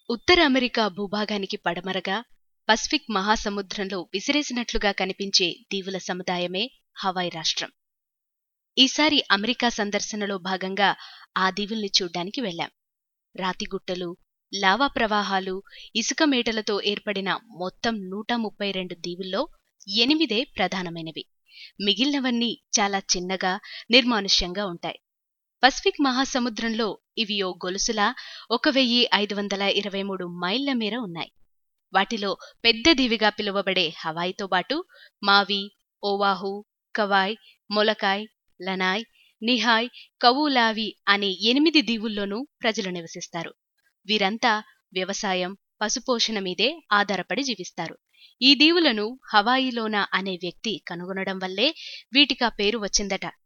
ఉత్తర America భూభాగానికి పడమరగా Pacific మహాసముద్రంలో విసిరేసినట్లుగా కనిపించే దీవుల సముదాయమే Hawaii రాష్ట్రం ఈసారి అమెరికా సందర్శనలో భాగంగా ఆ దీవుల్ని చూడ్డానికి వెళ్లాం రాతిగుట్టలు లావా ప్రవాహాలు ఇసుక మేటలతో ఏర్పడిన మొత్తం నూట ముప్పై రెండు దీవుల్లో ఎనిమిదే ప్రధానమైనవి మిగిలినవన్నీ చాలా చిన్నగా నిర్మానుష్యంగా ఉంటాయి పసిఫిక్ మహాసముద్రంలో ఇవి ఓ గొలుసులా ఒక వెయ్యి ఐదు వందల ఇరవై మూడు మైళ్ల మేర ఉన్నాయి వాటిలో పెద్ద దీవిగా పిలువబడే హవాయితో పాటు మావి ఓవాహు కవాయ్ మొలకాయ్ లనాయ్ నిహాయ్ కవూలావి అనే ఎనిమిది దీవుల్లోనూ ప్రజలు నివసిస్తారు వీరంతా వ్యవసాయం పశుపోషణ మీదే ఆధారపడి జీవిస్తారు ఈ దీవులను హవాయిలోనా అనే వ్యక్తి కనుగొనడం వల్లే వీటికా పేరు వచ్చిందట